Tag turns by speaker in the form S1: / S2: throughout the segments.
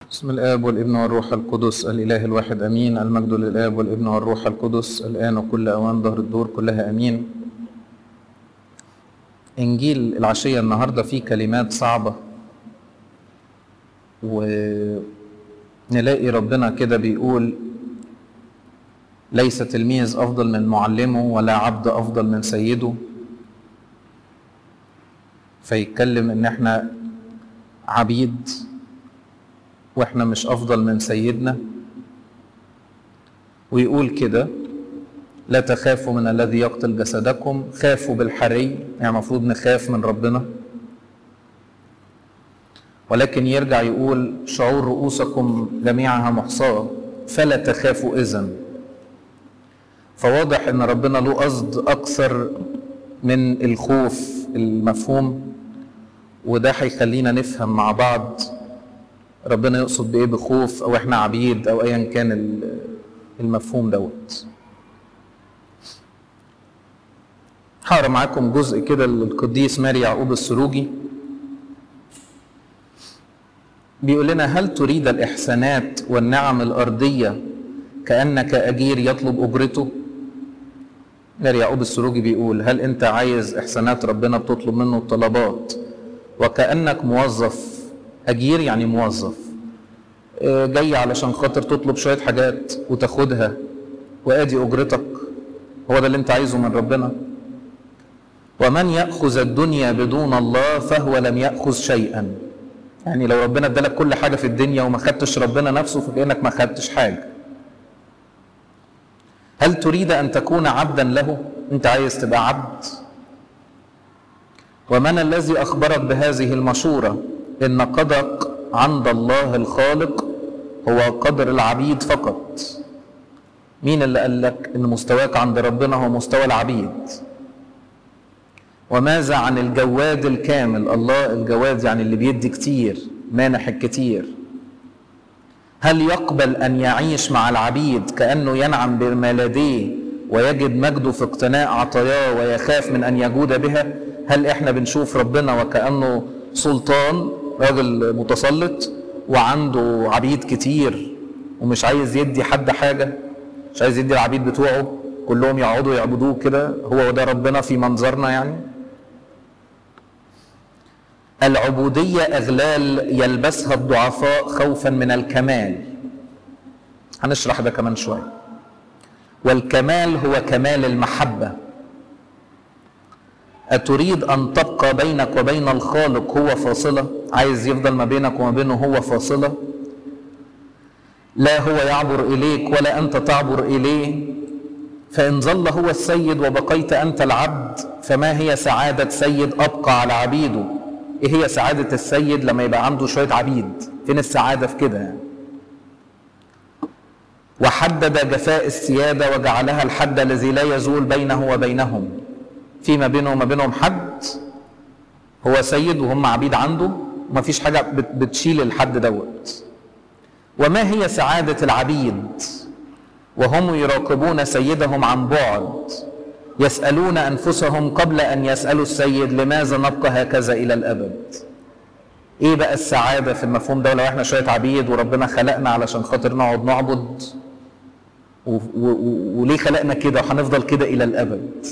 S1: بسم الآب والابن والروح القدس الإله الواحد أمين المجد للآب والابن والروح القدس الآن وكل أوان ظهر الدور كلها أمين إنجيل العشية النهاردة فيه كلمات صعبة ونلاقي ربنا كده بيقول ليس تلميذ أفضل من معلمه ولا عبد أفضل من سيده فيتكلم إن إحنا عبيد واحنا مش افضل من سيدنا ويقول كده لا تخافوا من الذي يقتل جسدكم خافوا بالحري يعني المفروض نخاف من ربنا ولكن يرجع يقول شعور رؤوسكم جميعها محصاة فلا تخافوا إذن فواضح ان ربنا له قصد اكثر من الخوف المفهوم وده هيخلينا نفهم مع بعض ربنا يقصد بايه بخوف او احنا عبيد او ايا كان المفهوم دوت هقرا معاكم جزء كده للقديس ماري يعقوب السروجي بيقول لنا هل تريد الاحسانات والنعم الارضيه كانك اجير يطلب اجرته ماري يعقوب السروجي بيقول هل انت عايز احسانات ربنا بتطلب منه الطلبات وكانك موظف أجير يعني موظف جاي علشان خاطر تطلب شوية حاجات وتاخدها وآدي أجرتك هو ده اللي أنت عايزه من ربنا ومن يأخذ الدنيا بدون الله فهو لم يأخذ شيئا يعني لو ربنا ادالك كل حاجة في الدنيا وما خدتش ربنا نفسه فكأنك ما خدتش حاجة هل تريد أن تكون عبدا له أنت عايز تبقى عبد ومن الذي أخبرك بهذه المشورة إن قدرك عند الله الخالق هو قدر العبيد فقط مين اللي قال لك إن مستواك عند ربنا هو مستوى العبيد وماذا عن الجواد الكامل الله الجواد يعني اللي بيدي كتير مانح الكتير هل يقبل أن يعيش مع العبيد كأنه ينعم بما لديه ويجد مجده في اقتناء عطاياه ويخاف من أن يجود بها هل إحنا بنشوف ربنا وكأنه سلطان راجل متسلط وعنده عبيد كتير ومش عايز يدي حد حاجه مش عايز يدي العبيد بتوعه كلهم يقعدوا يعبدوه كده هو ده ربنا في منظرنا يعني العبودية أغلال يلبسها الضعفاء خوفا من الكمال هنشرح ده كمان شوية والكمال هو كمال المحبة أتريد أن تبقى بينك وبين الخالق هو فاصلة عايز يفضل ما بينك وما بينه هو فاصلة لا هو يعبر إليك ولا أنت تعبر إليه فإن ظل هو السيد وبقيت أنت العبد فما هي سعادة سيد أبقى على عبيده إيه هي سعادة السيد لما يبقى عنده شوية عبيد فين السعادة في كده يعني وحدد جفاء السيادة وجعلها الحد الذي لا يزول بينه وبينهم فيما بينه وما بينهم حد هو سيد وهم عبيد عنده وما فيش حاجة بتشيل الحد دوت وما هي سعادة العبيد وهم يراقبون سيدهم عن بعد يسألون أنفسهم قبل أن يسألوا السيد لماذا نبقى هكذا إلى الأبد إيه بقى السعادة في المفهوم ده لو إحنا شوية عبيد وربنا خلقنا علشان خاطر نقعد نعبد و- و- وليه خلقنا كده وهنفضل كده إلى الأبد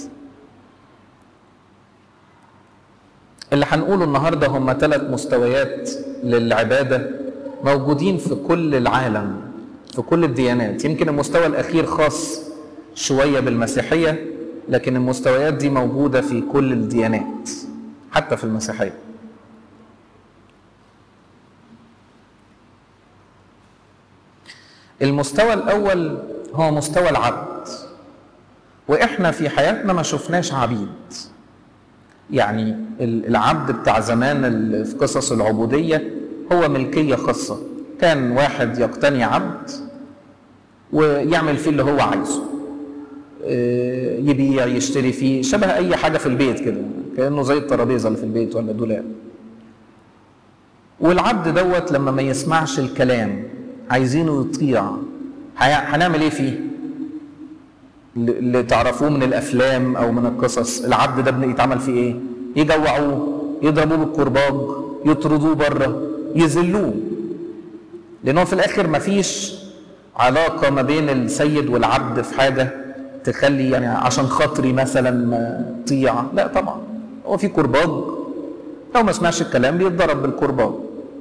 S1: اللي هنقوله النهارده هم ثلاث مستويات للعباده موجودين في كل العالم في كل الديانات يمكن المستوى الاخير خاص شويه بالمسيحيه لكن المستويات دي موجوده في كل الديانات حتى في المسيحيه المستوى الاول هو مستوى العبد واحنا في حياتنا ما شفناش عبيد يعني العبد بتاع زمان في قصص العبودية هو ملكية خاصة كان واحد يقتني عبد ويعمل فيه اللي هو عايزه يبيع يشتري فيه شبه أي حاجة في البيت كده كأنه زي الترابيزة اللي في البيت ولا الدولاب والعبد دوت لما ما يسمعش الكلام عايزينه يطيع هنعمل ايه فيه اللي تعرفوه من الافلام او من القصص العبد ده يتعمل فيه ايه يجوعوه يضربوه بالكرباج يطردوه بره يذلوه لأنه في الآخر مفيش علاقة ما بين السيد والعبد في حاجة تخلي يعني عشان خاطري مثلا ما طيع لا طبعا هو في كرباج لو ما سمعش الكلام بيتضرب بالكرباج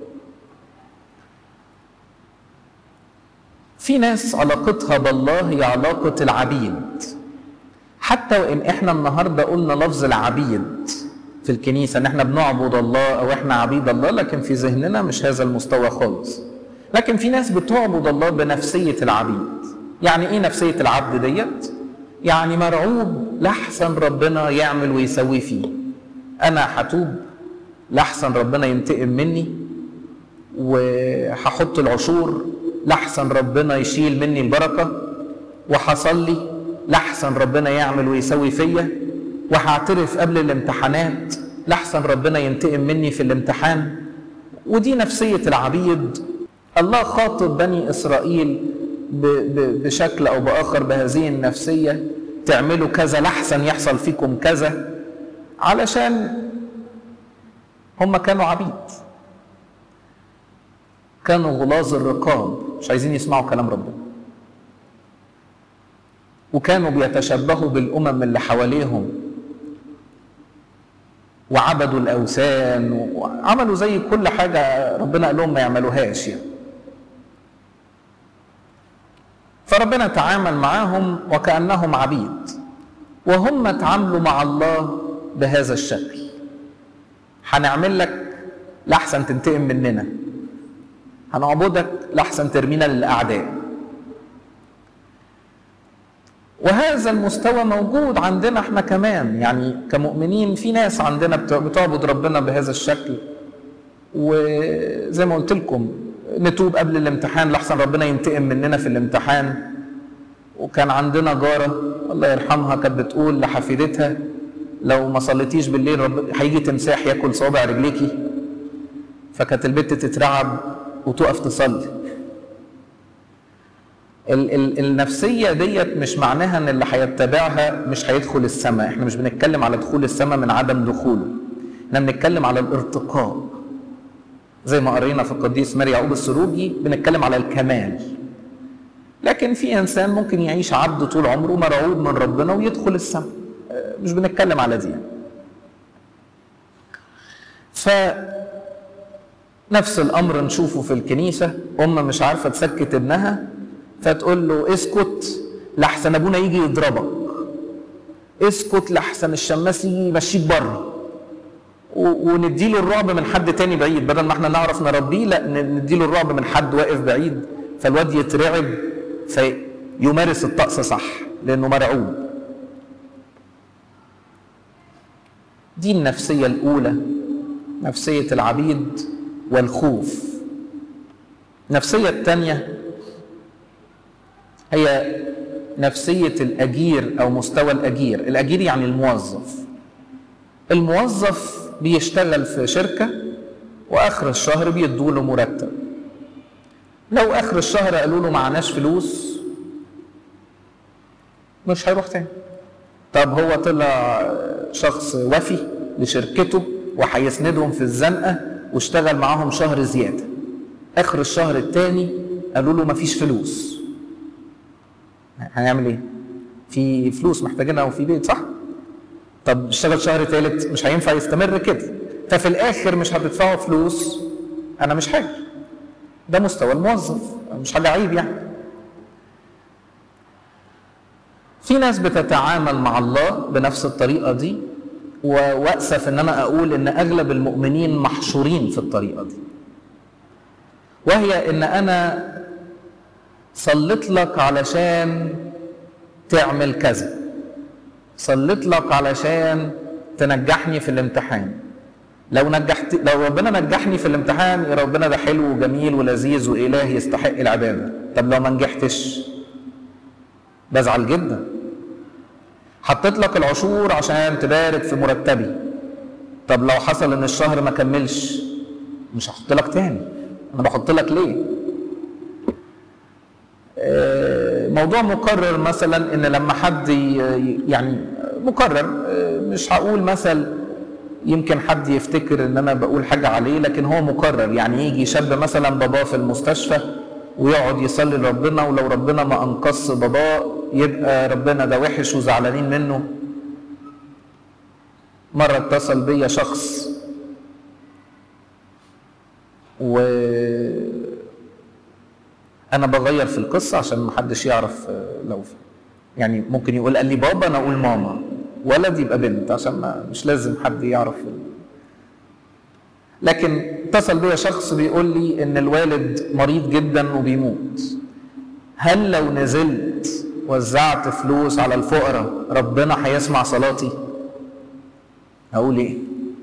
S1: في ناس علاقتها بالله هي علاقة العبيد حتى وإن إحنا النهاردة قلنا لفظ العبيد في الكنيسة إن إحنا بنعبد الله أو إحنا عبيد الله لكن في ذهننا مش هذا المستوى خالص لكن في ناس بتعبد الله بنفسية العبيد يعني إيه نفسية العبد ديت؟ يعني مرعوب لحسن ربنا يعمل ويسوي فيه أنا هتوب لحسن ربنا ينتقم مني وهحط العشور لحسن ربنا يشيل مني البركة وهصلي لحسن ربنا يعمل ويسوي فيا وهعترف قبل الامتحانات لحسن ربنا ينتقم مني في الامتحان ودي نفسية العبيد الله خاطب بني إسرائيل بشكل أو بآخر بهذه النفسية تعملوا كذا لحسن يحصل فيكم كذا علشان هم كانوا عبيد كانوا غلاظ الرقاب مش عايزين يسمعوا كلام ربنا وكانوا بيتشبهوا بالامم اللي حواليهم وعبدوا الاوثان وعملوا زي كل حاجه ربنا قال لهم ما يعملوهاش يعني فربنا تعامل معاهم وكانهم عبيد وهم تعاملوا مع الله بهذا الشكل هنعمل لك لحسن تنتقم مننا هنعبدك لحسن ترمينا للاعداء وهذا المستوى موجود عندنا احنا كمان يعني كمؤمنين في ناس عندنا بتعبد ربنا بهذا الشكل وزي ما قلت لكم نتوب قبل الامتحان لحسن ربنا ينتقم مننا في الامتحان وكان عندنا جارة الله يرحمها كانت بتقول لحفيدتها لو ما صليتيش بالليل رب هيجي تمساح ياكل صوابع رجليكي فكانت البت تترعب وتقف تصلي ال ال النفسية ديت مش معناها ان اللي هيتبعها مش هيدخل السماء احنا مش بنتكلم على دخول السماء من عدم دخوله احنا بنتكلم على الارتقاء زي ما قرينا في القديس ماري يعقوب السروجي بنتكلم على الكمال لكن في انسان ممكن يعيش عبد طول عمره مرعوب من ربنا ويدخل السماء مش بنتكلم على دي ف نفس الامر نشوفه في الكنيسه ام مش عارفه تسكت ابنها فتقول له اسكت لحسن ابونا يجي يضربك اسكت لحسن الشماس يجي يمشيك بره ونديله الرعب من حد تاني بعيد بدل ما احنا نعرف نربيه لا نديله الرعب من حد واقف بعيد فالواد يترعب فيمارس الطقس صح لانه مرعوب دي النفسيه الاولى نفسيه العبيد والخوف النفسيه الثانيه هي نفسية الأجير أو مستوى الأجير الأجير يعني الموظف الموظف بيشتغل في شركة وآخر الشهر بيدوا له مرتب لو آخر الشهر قالوا له معناش فلوس مش هيروح تاني طب هو طلع شخص وفي لشركته وهيسندهم في الزنقة واشتغل معاهم شهر زيادة آخر الشهر التاني قالوا له مفيش فلوس هنعمل ايه؟ في فلوس محتاجينها وفي بيت صح؟ طب اشتغل شهر ثالث مش هينفع يستمر كده ففي الاخر مش هتدفعوا فلوس انا مش حاجه ده مستوى الموظف مش حاجه عيب يعني في ناس بتتعامل مع الله بنفس الطريقه دي واسف ان انا اقول ان اغلب المؤمنين محشورين في الطريقه دي وهي ان انا صليت لك علشان تعمل كذا صليت لك علشان تنجحني في الامتحان لو نجحت لو ربنا نجحني في الامتحان يا ربنا ده حلو وجميل ولذيذ واله يستحق العباده طب لو ما نجحتش بزعل جدا حطيت لك العشور عشان تبارك في مرتبي طب لو حصل ان الشهر ما كملش مش هحط لك تاني انا بحط لك ليه موضوع مكرر مثلا ان لما حد يعني مكرر مش هقول مثل يمكن حد يفتكر ان انا بقول حاجه عليه لكن هو مكرر يعني يجي شاب مثلا باباه في المستشفى ويقعد يصلي لربنا ولو ربنا ما انقذ باباه يبقى ربنا ده وحش وزعلانين منه مره اتصل بيا شخص و انا بغير في القصه عشان محدش يعرف لو يعني ممكن يقول قال لي بابا انا اقول ماما ولد يبقى بنت عشان ما مش لازم حد يعرف لكن اتصل بيا شخص بيقول لي ان الوالد مريض جدا وبيموت هل لو نزلت وزعت فلوس على الفقراء ربنا هيسمع صلاتي اقول ايه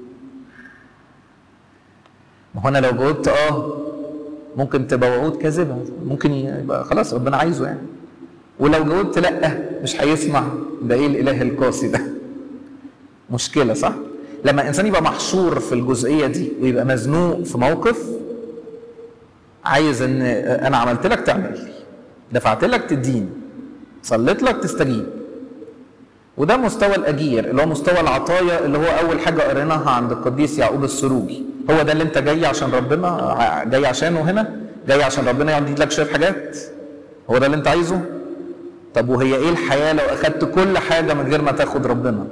S1: ما هو انا لو جاوبت اه ممكن تبقى وعود كاذبه ممكن يبقى خلاص ربنا عايزه يعني ولو جاوبت لا مش هيسمع ده ايه الاله القاسي ده مشكله صح لما الانسان يبقى محشور في الجزئيه دي ويبقى مزنوق في موقف عايز ان انا عملت لك تعمل لي دفعت لك تديني صليت لك تستجيب وده مستوى الاجير اللي هو مستوى العطايا اللي هو اول حاجه قريناها عند القديس يعقوب السروجي هو ده اللي انت جاي عشان ربنا جاي عشانه هنا جاي عشان ربنا يقعد يديلك شويه حاجات هو ده اللي انت عايزه طب وهي ايه الحياه لو اخدت كل حاجه من غير ما تاخد ربنا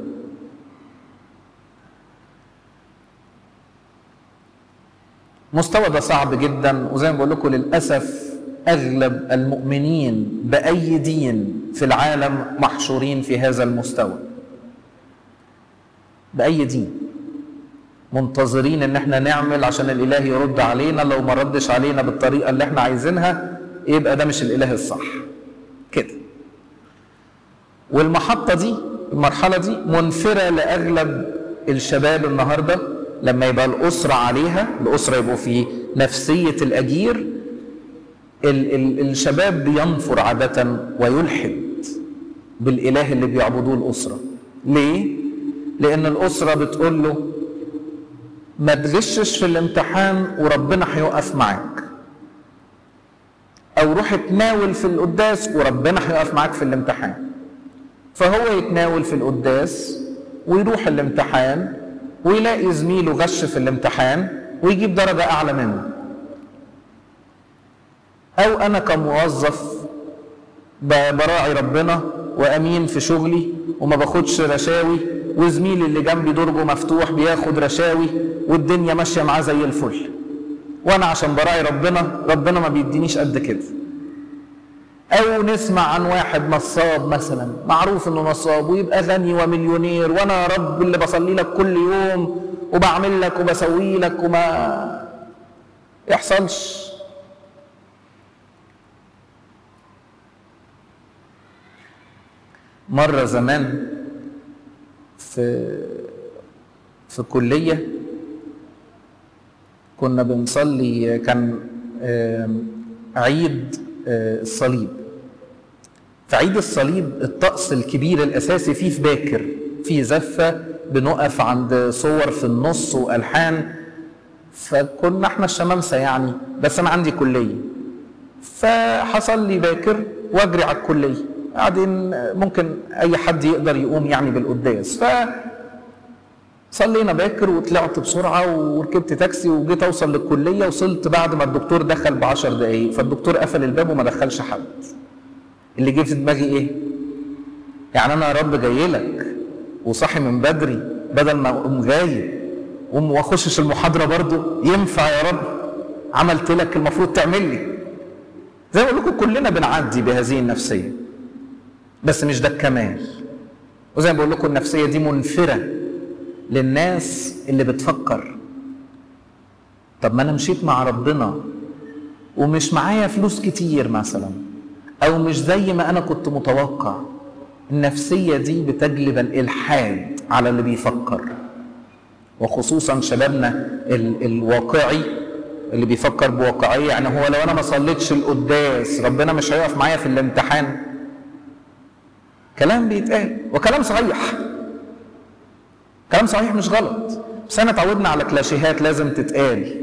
S1: مستوى ده صعب جدا وزي ما بقول لكم للاسف اغلب المؤمنين باي دين في العالم محشورين في هذا المستوى باي دين منتظرين ان احنا نعمل عشان الاله يرد علينا لو ما ردش علينا بالطريقه اللي احنا عايزينها يبقى ده مش الاله الصح كده والمحطه دي المرحله دي منفره لاغلب الشباب النهارده لما يبقى الاسره عليها الاسره يبقوا في نفسيه الاجير ال ال الشباب بينفر عاده ويلحد بالاله اللي بيعبدوه الاسره ليه لان الاسره بتقول له ما تغشش في الامتحان وربنا هيقف معاك او روح اتناول في القداس وربنا هيقف معاك في الامتحان فهو يتناول في القداس ويروح الامتحان ويلاقي زميله غش في الامتحان ويجيب درجة أعلى منه أو أنا كموظف براعي ربنا وأمين في شغلي وما باخدش رشاوي وزميلي اللي جنبي درجه مفتوح بياخد رشاوي والدنيا ماشية معاه زي الفل وأنا عشان براعي ربنا ربنا ما بيدينيش قد كده أو نسمع عن واحد نصاب مثلا معروف إنه نصاب ويبقى غني ومليونير وأنا يا رب اللي بصلي لك كل يوم وبعمل لك وبسوي لك وما يحصلش مرة زمان في في كلية كنا بنصلي كان عيد الصليب في عيد الصليب الطقس الكبير الاساسي فيه في باكر في زفه بنقف عند صور في النص والحان فكنا احنا الشمامسه يعني بس انا عندي كليه فحصل لي باكر واجري على الكليه بعدين ممكن اي حد يقدر يقوم يعني بالقداس ف صلينا باكر وطلعت بسرعه وركبت تاكسي وجيت اوصل للكليه وصلت بعد ما الدكتور دخل ب 10 دقائق فالدكتور قفل الباب وما دخلش حد اللي جه في دماغي ايه؟ يعني انا يا رب جاي لك وصاحي من بدري بدل ما اقوم غايب وما اخشش المحاضره برضه ينفع يا رب عملت لك المفروض تعمل لي زي ما بقول لكم كلنا بنعدي بهذه النفسيه بس مش ده الكمال وزي ما بقول لكم النفسيه دي منفره للناس اللي بتفكر طب ما انا مشيت مع ربنا ومش معايا فلوس كتير مثلا او مش زي ما انا كنت متوقع النفسية دي بتجلب الإلحاد على اللي بيفكر وخصوصا شبابنا ال- الواقعي اللي بيفكر بواقعية يعني هو لو أنا ما صليتش القداس ربنا مش هيقف معايا في الامتحان كلام بيتقال وكلام صحيح كلام صحيح مش غلط بس احنا اتعودنا على كلاشيهات لازم تتقال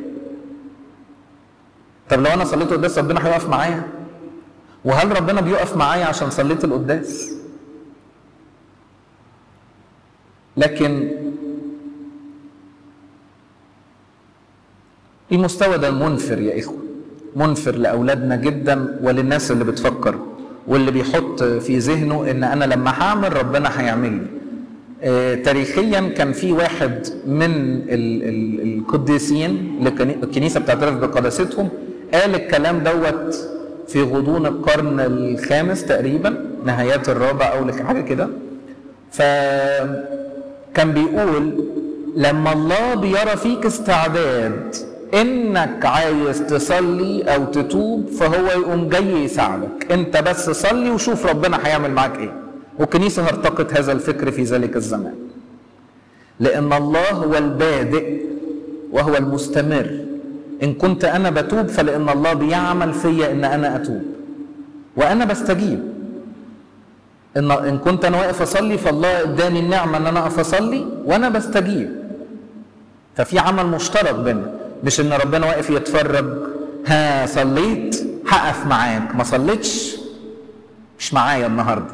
S1: طب لو انا صليت القداس ربنا هيقف معايا وهل ربنا بيقف معايا عشان صليت القداس لكن المستوى ده منفر يا إخوة منفر لأولادنا جدا وللناس اللي بتفكر واللي بيحط في ذهنه إن أنا لما هعمل ربنا هيعمل لي آه تاريخيا كان في واحد من ال ال القديسين اللي الكنيسة بتعترف بقداستهم قال الكلام دوت في غضون القرن الخامس تقريبا نهايات الرابع أو حاجة كده فكان بيقول لما الله بيرى فيك استعداد انك عايز تصلي او تتوب فهو يقوم جاي يساعدك انت بس صلي وشوف ربنا هيعمل معاك ايه والكنيسة هرتقت هذا الفكر في ذلك الزمان لان الله هو البادئ وهو المستمر ان كنت انا بتوب فلان الله بيعمل فيا ان انا اتوب وانا بستجيب ان ان كنت انا واقف اصلي فالله اداني النعمه ان انا اقف اصلي وانا بستجيب ففي عمل مشترك بينا مش ان ربنا واقف يتفرج ها صليت هقف معاك ما صليتش مش معايا النهارده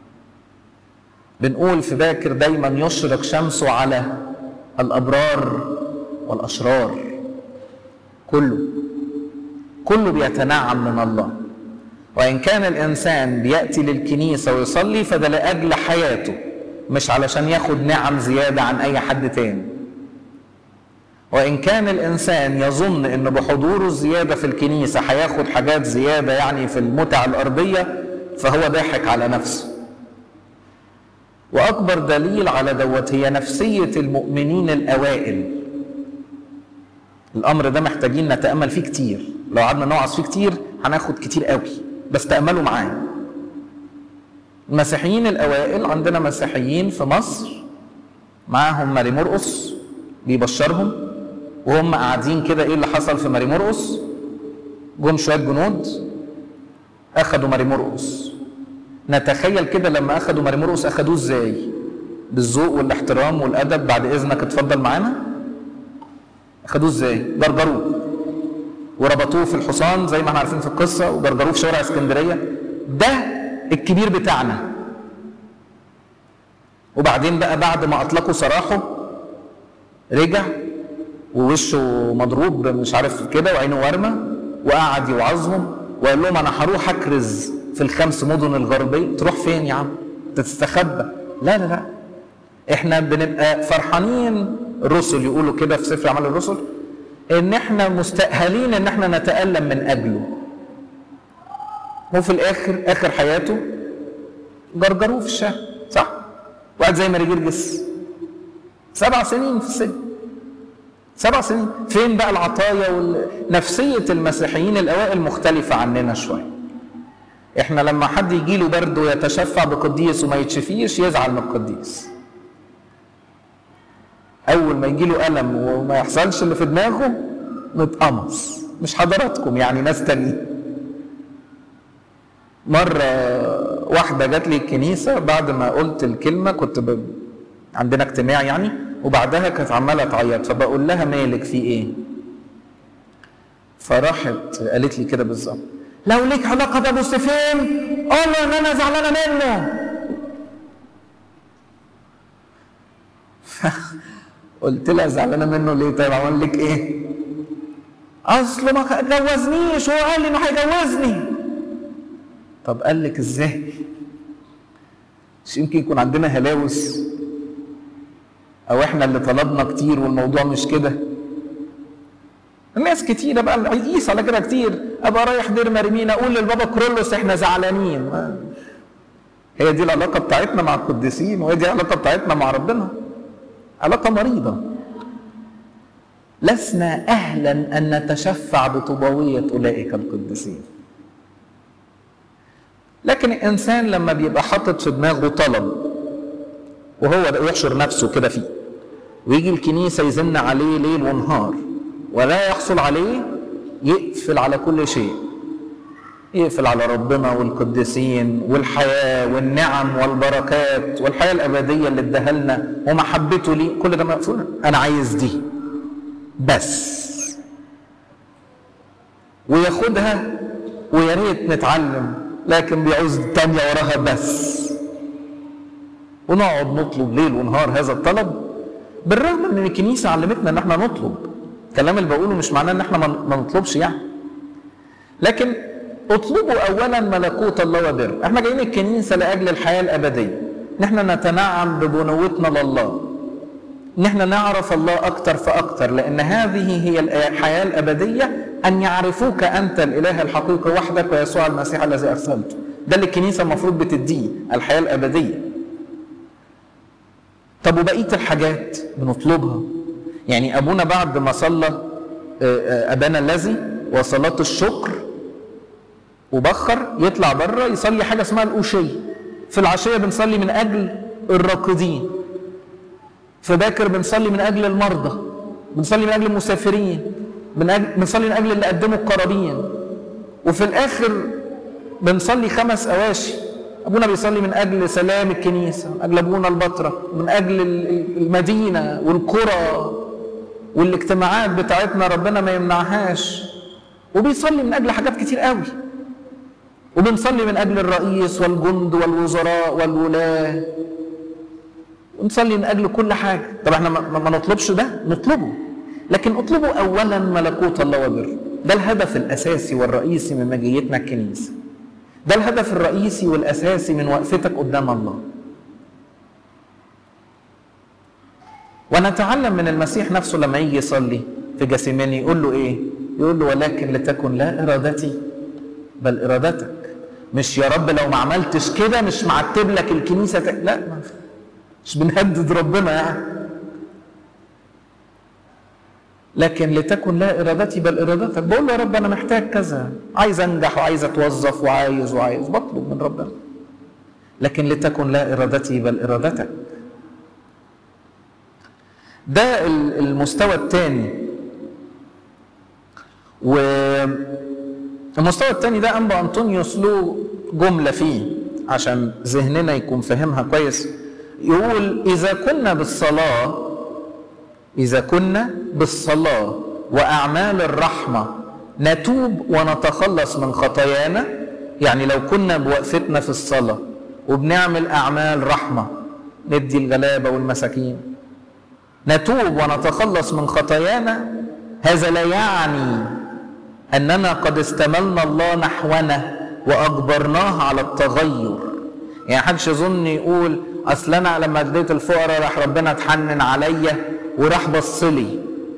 S1: بنقول في باكر دايما يشرق شمسه على الابرار والاشرار كله كله بيتنعم من الله وإن كان الإنسان بيأتي للكنيسة ويصلي فده لأجل حياته مش علشان ياخد نعم زيادة عن أي حد تاني وإن كان الإنسان يظن إن بحضوره الزيادة في الكنيسة هياخد حاجات زيادة يعني في المتع الأرضية فهو ضاحك على نفسه وأكبر دليل على دوت هي نفسية المؤمنين الأوائل الأمر ده محتاجين نتأمل فيه كتير لو قعدنا نوعظ فيه كتير هناخد كتير قوي بس تأملوا معايا المسيحيين الأوائل عندنا مسيحيين في مصر معاهم ماري مرقس بيبشرهم وهم قاعدين كده ايه اللي حصل في ماري مرقس جم شويه جنود اخدوا ماري مرقس نتخيل كده لما اخدوا ماري مرقس اخدوه ازاي بالذوق والاحترام والادب بعد اذنك اتفضل معانا اخدوه ازاي جرجروه وربطوه في الحصان زي ما احنا عارفين في القصه وجرجروه في شوارع اسكندريه ده الكبير بتاعنا وبعدين بقى بعد ما اطلقوا سراحه رجع ووشه مضروب مش عارف كده وعينه وارمه وقعد يوعظهم وقال لهم انا هروح اكرز في الخمس مدن الغربيه تروح فين يا عم تستخبى لا لا لا احنا بنبقى فرحانين الرسل يقولوا كده في سفر اعمال الرسل ان احنا مستأهلين ان احنا نتألم من اجله وفي الاخر اخر حياته جرجروه في الشارع صح واحد زي ماري جرجس سبع سنين في السجن سبع سنين فين بقى العطايا ونفسية المسيحيين الأوائل مختلفة عننا شوية احنا لما حد يجي له برد ويتشفع بقديس وما يتشفيش يزعل من القديس اول ما يجي له الم وما يحصلش اللي في دماغه نتقمص مش حضراتكم يعني ناس تانيين مرة واحدة جات لي الكنيسة بعد ما قلت الكلمة كنت ب... عندنا اجتماع يعني وبعدها كانت عمالة تعيط فبقول لها مالك في ايه؟ فراحت قالت لي كده بالظبط لو ليك علاقة بأبو سفين قول له إن أنا زعلانة منه قلت لها زعلانة منه ليه طيب عمل لك إيه؟ أصله ما جوزنيش هو قال لي إنه هيجوزني طب قال لك إزاي؟ مش يمكن يكون عندنا هلاوس او احنا اللي طلبنا كتير والموضوع مش كده الناس كتيرة بقى يقيس على كده كتير ابقى رايح دير مرمين اقول للبابا كرولوس احنا زعلانين هي دي العلاقة بتاعتنا مع القديسين وهي دي العلاقة بتاعتنا مع ربنا علاقة مريضة لسنا اهلا ان نتشفع بطوباوية اولئك القديسين لكن الانسان لما بيبقى حاطط في دماغه طلب وهو يحشر نفسه كده فيه ويجي الكنيسه يزن عليه ليل ونهار ولا يحصل عليه يقفل على كل شيء يقفل على ربنا والقديسين والحياه والنعم والبركات والحياه الابديه اللي اداها لنا ومحبته لي كل ده مقفول انا عايز دي بس وياخدها ويا ريت نتعلم لكن بيعوز تانية وراها بس ونقعد نطلب ليل ونهار هذا الطلب بالرغم ان الكنيسه علمتنا ان احنا نطلب الكلام اللي بقوله مش معناه ان احنا ما نطلبش يعني لكن اطلبوا اولا ملكوت الله وبر احنا جايين الكنيسه لاجل الحياه الابديه ان احنا نتنعم ببنوتنا لله ان احنا نعرف الله اكتر فاكتر لان هذه هي الحياه الابديه ان يعرفوك انت الاله الحقيقي وحدك ويسوع المسيح الذي ارسلته ده اللي الكنيسه المفروض بتديه الحياه الابديه طب وبقيه الحاجات بنطلبها يعني ابونا بعد ما صلى ابانا الذي وصلاه الشكر وبخر يطلع بره يصلي حاجه اسمها الأوشية في العشيه بنصلي من اجل الراقدين في باكر بنصلي من اجل المرضى بنصلي من اجل المسافرين بنصلي من اجل اللي قدموا القرابين وفي الاخر بنصلي خمس اواشي ابونا بيصلي من اجل سلام الكنيسه من اجل ابونا البطرة من اجل المدينه والقرى والاجتماعات بتاعتنا ربنا ما يمنعهاش وبيصلي من اجل حاجات كتير قوي وبنصلي من اجل الرئيس والجند والوزراء والولاه ونصلي من اجل كل حاجه طب احنا ما نطلبش ده نطلبه لكن اطلبوا اولا ملكوت الله وبر ده الهدف الاساسي والرئيسي من مجيتنا الكنيسه ده الهدف الرئيسي والاساسي من وقفتك قدام الله ونتعلم من المسيح نفسه لما يجي يصلي في جاسيماني يقول له ايه يقول له ولكن لتكن لا ارادتي بل ارادتك مش يا رب لو ما عملتش كده مش معتب لك الكنيسه ت... لا مش بنهدد ربنا يعني لكن لتكن لا ارادتي بل ارادتك بقول له يا رب انا محتاج كذا عايز انجح وعايز اتوظف وعايز وعايز بطلب من ربنا لكن لتكن لا ارادتي بل ارادتك ده المستوى الثاني والمستوى الثاني ده انبا انطونيوس له جمله فيه عشان ذهننا يكون فاهمها كويس يقول اذا كنا بالصلاه اذا كنا بالصلاه واعمال الرحمه نتوب ونتخلص من خطايانا يعني لو كنا بوقفتنا في الصلاه وبنعمل اعمال رحمه ندي الغلابه والمساكين نتوب ونتخلص من خطايانا هذا لا يعني اننا قد استملنا الله نحونا واجبرناه على التغير يعني حدش يظن يقول اصل انا لما اديت الفقراء راح ربنا اتحنن عليا وراح بص لي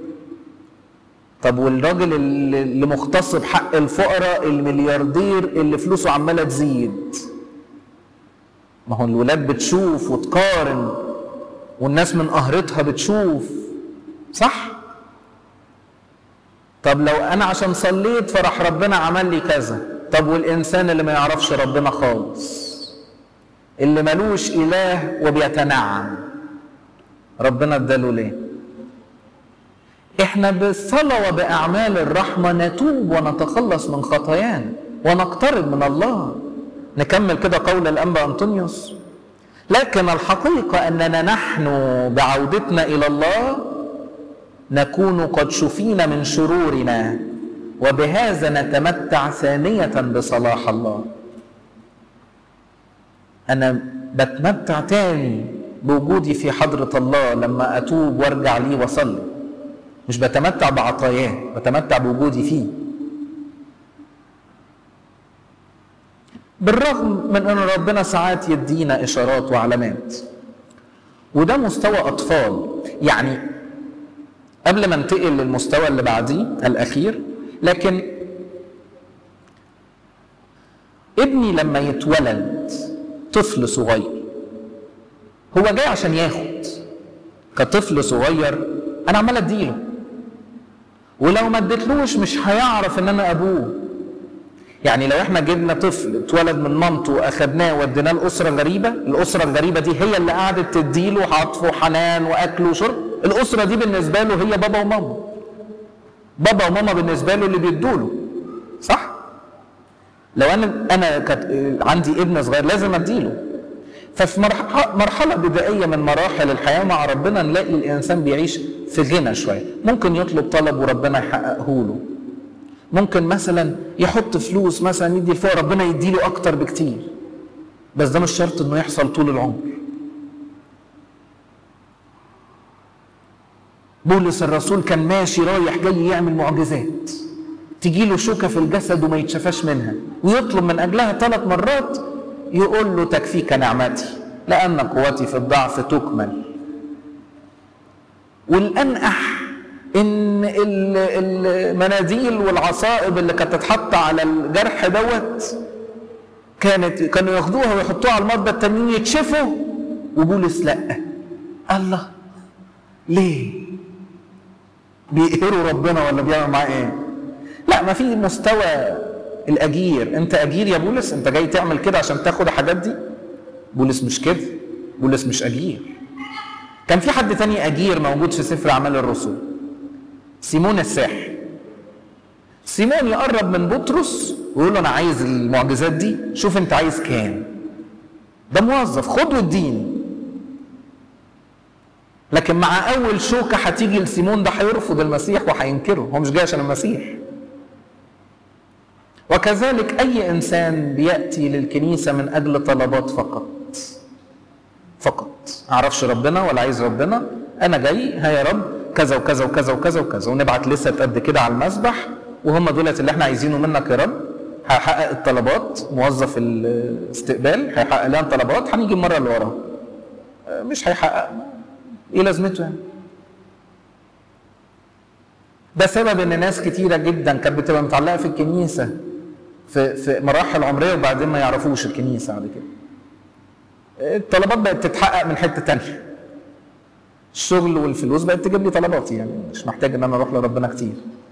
S1: طب والراجل اللي مغتصب حق الفقراء الملياردير اللي فلوسه عماله تزيد ما هو الولاد بتشوف وتقارن والناس من قهرتها بتشوف صح طب لو انا عشان صليت فراح ربنا عمل لي كذا طب والانسان اللي ما يعرفش ربنا خالص اللي ملوش اله وبيتنعم ربنا اداله ليه احنا بالصلاة وبأعمال الرحمة نتوب ونتخلص من خطايانا ونقترب من الله نكمل كده قول الأنبا أنطونيوس لكن الحقيقة أننا نحن بعودتنا إلى الله نكون قد شفينا من شرورنا وبهذا نتمتع ثانية بصلاح الله أنا بتمتع تاني بوجودي في حضرة الله لما أتوب وارجع ليه وأصلي مش بتمتع بعطاياه بتمتع بوجودي فيه بالرغم من ان ربنا ساعات يدينا اشارات وعلامات وده مستوى اطفال يعني قبل ما انتقل للمستوى اللي بعديه الاخير لكن ابني لما يتولد طفل صغير هو جاي عشان ياخد كطفل صغير انا عمال اديله ولو ما اديتلوش مش هيعرف ان انا ابوه يعني لو احنا جبنا طفل اتولد من مامته واخدناه وديناه لاسره غريبه الاسره الغريبه دي هي اللي قعدت تديله عطف وحنان واكل وشرب الاسره دي بالنسبه له هي بابا وماما بابا وماما بالنسبه له اللي بيدوله صح لو انا انا كانت عندي ابن صغير لازم اديله ففي مرحلة بدائية من مراحل الحياة مع ربنا نلاقي الإنسان بيعيش في غنى شوية ممكن يطلب طلب وربنا يحققه له ممكن مثلا يحط فلوس مثلا يدي الفقراء ربنا يديله أكتر بكتير بس ده مش شرط إنه يحصل طول العمر بولس الرسول كان ماشي رايح جاي يعمل معجزات تجي له شوكة في الجسد وما يتشفاش منها ويطلب من أجلها ثلاث مرات يقول له تكفيك نعمتي لأن قوتي في الضعف تكمل والأنقح إن المناديل والعصائب اللي كانت تتحط على الجرح دوت كانت كانوا ياخدوها ويحطوها على المرضى التانيين يكشفوا وبولس لا الله ليه؟ بيقهروا ربنا ولا بيعملوا معاه ايه؟ لا ما في مستوى الاجير انت اجير يا بولس انت جاي تعمل كده عشان تاخد الحاجات دي بولس مش كده بولس مش اجير كان في حد تاني اجير موجود في سفر اعمال الرسل سيمون الساحر سيمون يقرب من بطرس ويقول له انا عايز المعجزات دي شوف انت عايز كام ده موظف خد واديني لكن مع اول شوكه هتيجي لسيمون ده هيرفض المسيح وهينكره هو مش جاي عشان المسيح وكذلك اي انسان بياتي للكنيسه من اجل طلبات فقط فقط اعرفش ربنا ولا عايز ربنا انا جاي ها يا رب كذا وكذا وكذا وكذا وكذا ونبعت لسه قد كده على المسبح وهم دولت اللي احنا عايزينه منك يا رب هيحقق الطلبات موظف الاستقبال هيحقق لنا الطلبات هنيجي المره اللي وراها مش هيحقق ايه لازمته يعني ده سبب ان ناس كتيره جدا كانت بتبقى متعلقه في الكنيسه في في مراحل عمريه وبعدين ما يعرفوش الكنيسه بعد كده الطلبات بقت تتحقق من حته تانية الشغل والفلوس بقت تجيب لي طلباتي يعني مش محتاج ان انا اروح لربنا كتير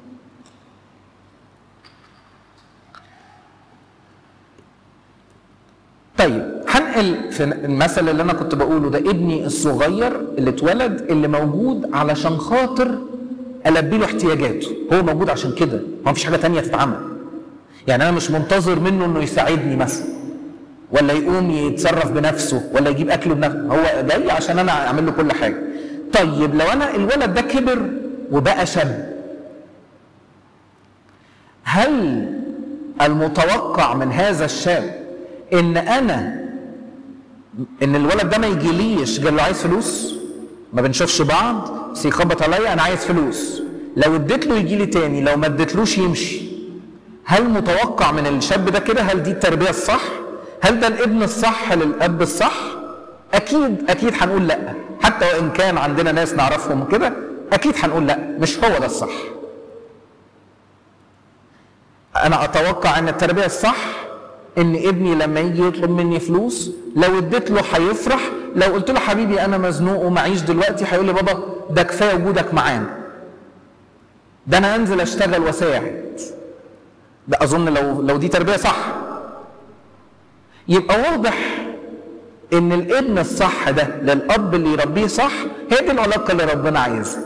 S1: طيب هنقل في المثل اللي انا كنت بقوله ده ابني الصغير اللي اتولد اللي موجود علشان خاطر البي له احتياجاته هو موجود عشان كده ما فيش حاجه تانية تتعمل يعني انا مش منتظر منه انه يساعدني مثلا ولا يقوم يتصرف بنفسه ولا يجيب اكله بنفسه هو جاي عشان انا اعمل له كل حاجه طيب لو انا الولد ده كبر وبقى شاب هل المتوقع من هذا الشاب ان انا ان الولد ده ما يجيليش قال له عايز فلوس ما بنشوفش بعض بس يخبط عليا انا عايز فلوس لو اديت له يجي لي تاني لو ما اديتلوش يمشي هل متوقع من الشاب ده كده هل دي التربيه الصح هل ده الابن الصح للاب الصح اكيد اكيد هنقول لا حتى وان كان عندنا ناس نعرفهم كده اكيد هنقول لا مش هو ده الصح انا اتوقع ان التربيه الصح ان ابني لما يجي يطلب مني فلوس لو اديت له هيفرح لو قلت له حبيبي انا مزنوق ومعيش دلوقتي هيقول لي بابا ده كفايه وجودك معانا ده انا انزل اشتغل واساعد ده اظن لو لو دي تربيه صح يبقى واضح ان الابن الصح ده للاب اللي يربيه صح هي دي العلاقه اللي ربنا عايزها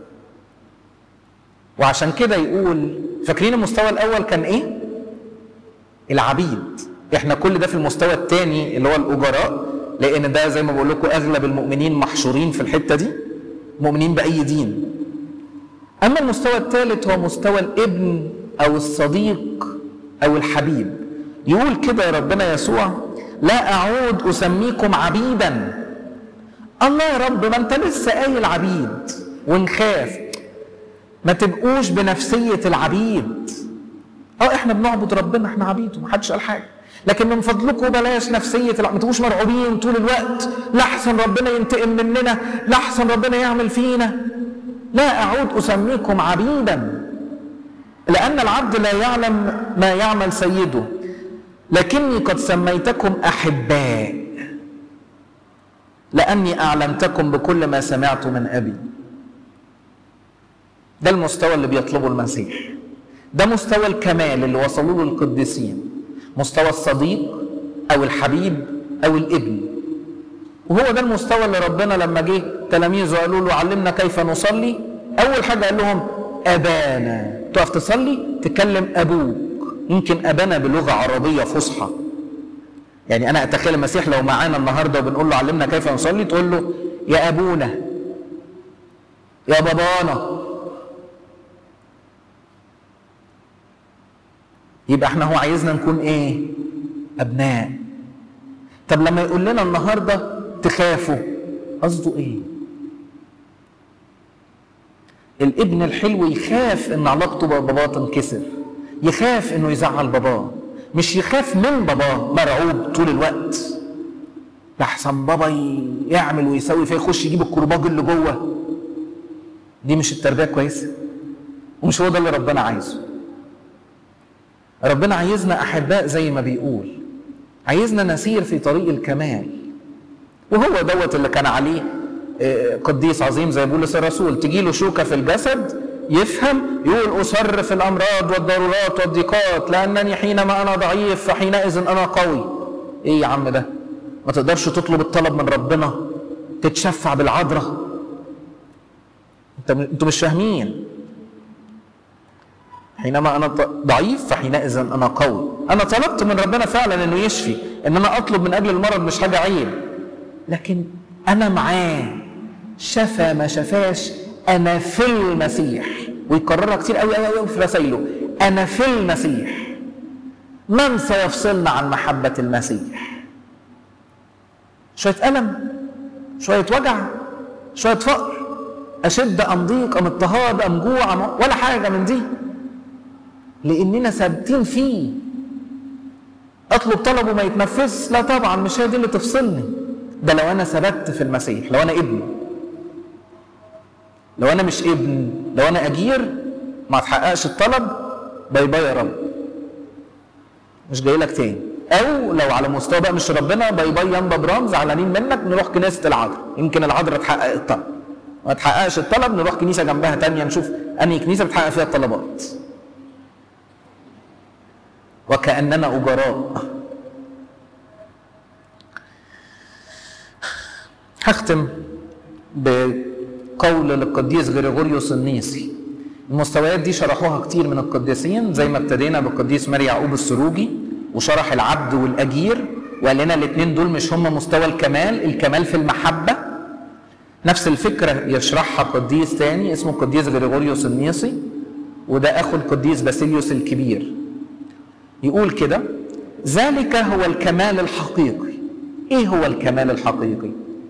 S1: وعشان كده يقول فاكرين المستوى الاول كان ايه العبيد احنا كل ده في المستوى الثاني اللي هو الاجراء لان ده زي ما بقول لكم اغلب المؤمنين محشورين في الحته دي مؤمنين باي دين اما المستوى الثالث هو مستوى الابن او الصديق او الحبيب يقول كده يا ربنا يسوع لا اعود اسميكم عبيدا الله يا رب ما انت لسه قايل عبيد ونخاف ما تبقوش بنفسيه العبيد اه احنا بنعبد ربنا احنا عبيد ومحدش قال حاجه لكن من فضلكم بلاش نفسيه ما تبقوش مرعوبين طول الوقت لاحسن ربنا ينتقم مننا لاحسن ربنا يعمل فينا لا اعود اسميكم عبيدا لان العبد لا يعلم ما يعمل سيده لكني قد سميتكم احباء لاني اعلمتكم بكل ما سمعت من ابي ده المستوى اللي بيطلبه المسيح ده مستوى الكمال اللي وصلوا له القديسين مستوى الصديق او الحبيب او الابن وهو ده المستوى اللي ربنا لما جه تلاميذه قالوا له علمنا كيف نصلي اول حاجه قال لهم ابانا تقف تصلي تكلم ابوك يمكن ابانا بلغه عربيه فصحى يعني انا اتخيل المسيح لو معانا النهارده وبنقول له علمنا كيف نصلي تقول له يا ابونا يا بابانا يبقى احنا هو عايزنا نكون ايه ابناء طب لما يقول لنا النهارده تخافوا قصده ايه الابن الحلو يخاف ان علاقته بباباه تنكسر يخاف انه يزعل باباه مش يخاف من باباه مرعوب طول الوقت لحسن بابا يعمل ويسوي فيخش يجيب الكرباج اللي جوه دي مش التربيه كويسه ومش هو ده اللي ربنا عايزه ربنا عايزنا احباء زي ما بيقول عايزنا نسير في طريق الكمال وهو دوت اللي كان عليه قديس عظيم زي بولس الرسول تجي له شوكه في الجسد يفهم يقول اصر في الامراض والضرورات والضيقات لانني حينما انا ضعيف فحينئذ انا قوي ايه يا عم ده ما تقدرش تطلب الطلب من ربنا تتشفع بالعذراء انت انتوا مش فاهمين حينما انا ضعيف فحينئذ انا قوي انا طلبت من ربنا فعلا انه يشفي ان انا اطلب من اجل المرض مش حاجه عيب لكن انا معاه شفى ما شفاش انا في المسيح ويكررها كتير قوي قوي قوي في رسائله انا في المسيح من سيفصلنا عن محبه المسيح شويه الم شويه وجع شويه فقر اشد ام ضيق ام اضطهاد ام جوع أم ولا حاجه من دي لاننا ثابتين فيه اطلب طلبه ما يتنفذش لا طبعا مش هي دي اللي تفصلني ده لو انا ثبت في المسيح لو انا ابن لو انا مش ابن لو انا اجير ما تحققش الطلب باي باي يا رب مش جاي لك تاني او لو على مستوى بقى مش ربنا باي باي ينبا برام زعلانين منك نروح كنيسه العذراء يمكن العذراء تحقق الطلب ما تحققش الطلب نروح كنيسه جنبها تانية نشوف انهي كنيسه بتحقق فيها الطلبات وكاننا اجراء هختم بقول للقديس غريغوريوس النيسي المستويات دي شرحوها كتير من القديسين زي ما ابتدينا بالقديس ماري يعقوب السروجي وشرح العبد والاجير وقال لنا الاثنين دول مش هم مستوى الكمال الكمال في المحبه نفس الفكره يشرحها قديس تاني اسمه القديس غريغوريوس النيسي وده اخو القديس باسيليوس الكبير يقول كده ذلك هو الكمال الحقيقي ايه هو الكمال الحقيقي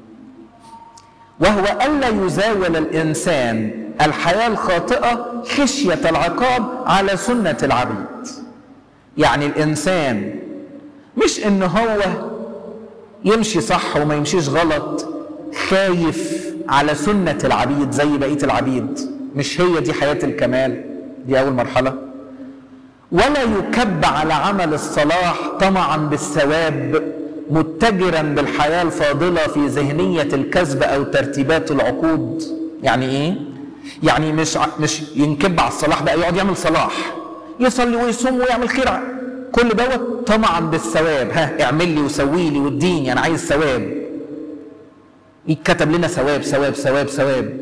S1: وهو الا يزاول الانسان الحياه الخاطئه خشيه العقاب على سنه العبيد يعني الانسان مش ان هو يمشي صح وما يمشيش غلط خايف على سنه العبيد زي بقيه العبيد مش هي دي حياه الكمال دي اول مرحله ولا يكب على عمل الصلاح طمعا بالثواب متجرا بالحياه الفاضله في ذهنيه الكسب او ترتيبات العقود يعني ايه يعني مش مش ينكب على الصلاح بقى يقعد يعمل صلاح يصلي ويصوم ويعمل خير كل دوت طمعا بالثواب ها اعمل لي وسوي لي واديني انا عايز ثواب يتكتب لنا ثواب ثواب ثواب ثواب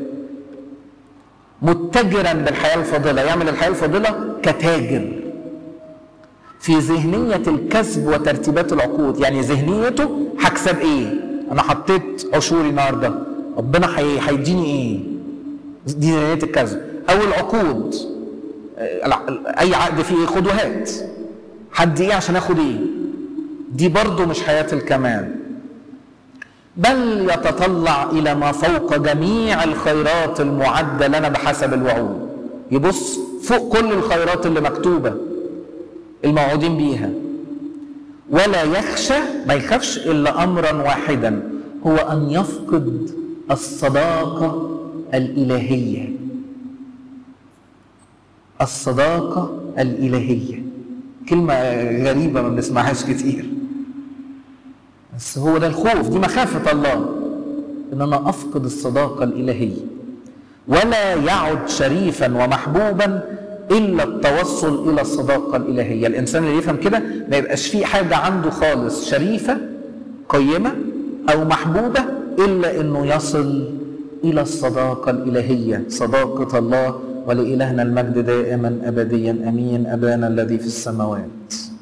S1: متجرا بالحياه الفاضله يعمل الحياه الفاضله كتاجر في ذهنية الكسب وترتيبات العقود يعني ذهنيته هكسب ايه انا حطيت عشوري النهارده ربنا هيديني ايه دي ذهنية الكسب او العقود اي عقد فيه ايه خد وهات حد ايه عشان اخد ايه دي برضه مش حياة الكمال بل يتطلع الى ما فوق جميع الخيرات المعدة لنا بحسب الوعود يبص فوق كل الخيرات اللي مكتوبه الموعودين بيها ولا يخشى ما يخافش الا امرا واحدا هو ان يفقد الصداقه الالهيه الصداقه الالهيه كلمه غريبه ما بنسمعهاش كتير بس هو ده الخوف دي مخافه الله ان انا افقد الصداقه الالهيه ولا يعد شريفا ومحبوبا الا التوصل الى الصداقه الالهيه الانسان اللي يفهم كده ما يبقاش فيه حاجه عنده خالص شريفه قيمه او محبوبه الا انه يصل الى الصداقه الالهيه صداقه الله ولالهنا المجد دائما ابديا امين ابانا الذي في السماوات